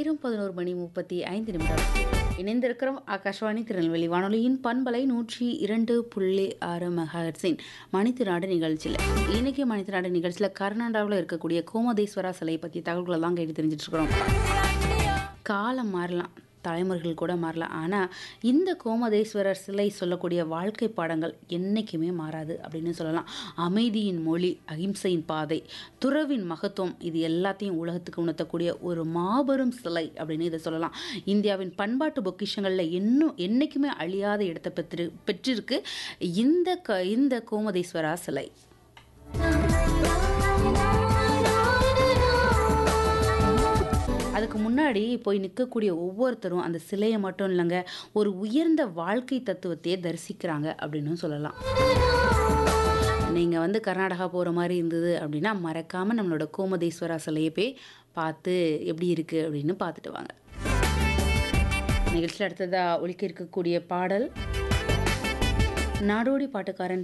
நேரம் பதினோரு மணி முப்பத்தி ஐந்து நிமிடம் இணைந்திருக்கிறோம் ஆகாஷ்வாணி திருநெல்வேலி வானொலியின் பண்பலை நூற்றி இரண்டு புள்ளி ஆறு மெகாஹெட்ஸின் மணித்திராடு நிகழ்ச்சியில் இன்னைக்கு மணித்திராடு நிகழ்ச்சியில் கர்நாடகாவில் இருக்கக்கூடிய கோமதேஸ்வரா சிலையை பற்றி தகவல்களை தான் கேட்டு தெரிஞ்சுட்டு இருக்கிறோம் காலம் மாறலாம் தலைமுறைகள் கூட மாறலாம் ஆனால் இந்த கோமதேஸ்வரர் சிலை சொல்லக்கூடிய வாழ்க்கை பாடங்கள் என்றைக்குமே மாறாது அப்படின்னு சொல்லலாம் அமைதியின் மொழி அகிம்சையின் பாதை துறவின் மகத்துவம் இது எல்லாத்தையும் உலகத்துக்கு உணர்த்தக்கூடிய ஒரு மாபெரும் சிலை அப்படின்னு இதை சொல்லலாம் இந்தியாவின் பண்பாட்டு பொக்கிஷங்களில் இன்னும் என்றைக்குமே அழியாத இடத்தை பெற்று பெற்றிருக்கு இந்த க இந்த கோமதேஸ்வரா சிலை அதுக்கு முன்னாடி போய் நிற்கக்கூடிய ஒவ்வொருத்தரும் அந்த சிலையை மட்டும் இல்லைங்க ஒரு உயர்ந்த வாழ்க்கை தத்துவத்தையே தரிசிக்கிறாங்க அப்படின்னு சொல்லலாம் நீங்கள் வந்து கர்நாடகா போகிற மாதிரி இருந்தது அப்படின்னா மறக்காமல் நம்மளோட கோமதேஸ்வரா சிலையை போய் பார்த்து எப்படி இருக்குது அப்படின்னு பார்த்துட்டு வாங்க நிகழ்ச்சியில் அடுத்ததாக ஒழிக்க இருக்கக்கூடிய பாடல் நாடோடி பாட்டுக்காரன்